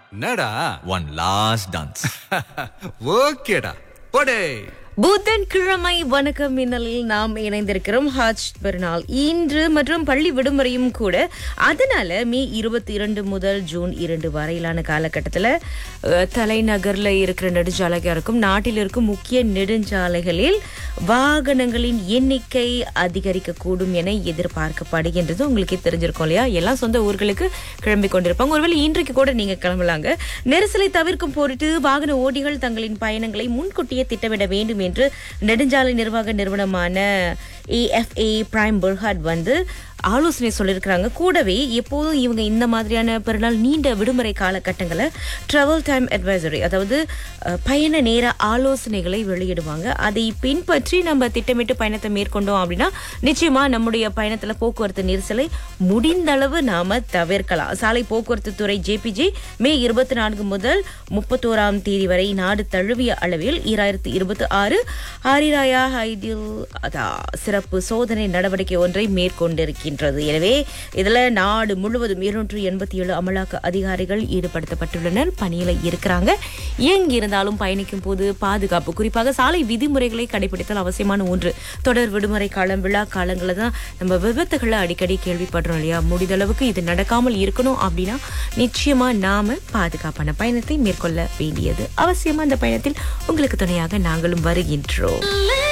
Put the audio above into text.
என்னடா one last dance ஓகேடா போடே புதன் கிழமை வணக்கம் மின்னலில் நாம் இணைந்திருக்கிறோம் ஹஜ் பெருநாள் இன்று மற்றும் பள்ளி விடுமுறையும் கூட அதனால மே இருபத்தி இரண்டு முதல் ஜூன் இரண்டு வரையிலான காலகட்டத்தில் தலைநகர்ல இருக்கிற நெடுஞ்சாலைగా இருக்கும் நாட்டில் இருக்கும் முக்கிய நெடுஞ்சாலைகளில் வாகனங்களின் எண்ணிக்கை அதிகரிக்க கூடும் என எதிர்பார்க்கப்படுகின்றது உங்களுக்கே தெரிஞ்சிருக்கும் இல்லையா எல்லாம் சொந்த ஊர்களுக்கு கிளம்பி கொண்டிருப்பாங்க ஒருவேளை இன்றைக்கு கூட நீங்க கிளம்பலாங்க நெரிசலை தவிர்க்கும் பொருட்டு வாகன ஓட்டிகள் தங்களின் பயணங்களை முன்கூட்டியே திட்டமிட வேண்டும் என்று நெடுஞ்சாலை நிர்வாக நிறுவனமான ஏஎஃப்ஏ பிரைம் பெர்ஹாட் வந்து ஆலோசனை சொல்லியிருக்கிறாங்க கூடவே எப்போதும் இவங்க இந்த மாதிரியான பெருநாள் நீண்ட விடுமுறை காலகட்டங்களை ட்ராவல் டைம் அட்வைசரி அதாவது அஹ், பயண நேர ஆலோசனைகளை வெளியிடுவாங்க அதை பின்பற்றி நம்ம திட்டமிட்டு பயணத்தை மேற்கொண்டோம் அப்படின்னா நிச்சயமா நம்முடைய பயணத்துல போக்குவரத்து நெரிசலை முடிந்த அளவு நாம தவிர்க்கலாம் சாலை போக்குவரத்து துறை ஜேபிஜே மே இருபத்தி நான்கு முதல் முப்பத்தோராம் தேதி வரை நாடு தழுவிய அளவில் ஈராயிரத்தி இருபத்தி ஆறு ஹரிராயா ஹைடில் அதான் சிறப்பு சோதனை நடவடிக்கை ஒன்றை மேற்கொண்டிருக்கின்றது எனவே இதுல நாடு முழுவதும் இருநூற்று எண்பத்தி ஏழு அமலாக்க அதிகாரிகள் ஈடுபடுத்தப்பட்டுள்ளனர் பணியில இருக்கிறாங்க எங்க இருந்தாலும் பயணிக்கும் போது பாதுகாப்பு குறிப்பாக சாலை விதிமுறைகளை கடைபிடித்தல் அவசியமான ஒன்று தொடர் விடுமுறை காலம் விழா காலங்களில் தான் நம்ம விபத்துகளை அடிக்கடி கேள்விப்படுறோம் இல்லையா முடிந்தளவுக்கு இது நடக்காமல் இருக்கணும் அப்படின்னா நிச்சயமா நாம பாதுகாப்பான பயணத்தை மேற்கொள்ள வேண்டியது அவசியமா அந்த பயணத்தில் உங்களுக்கு துணையாக நாங்களும் வருகின்றோம்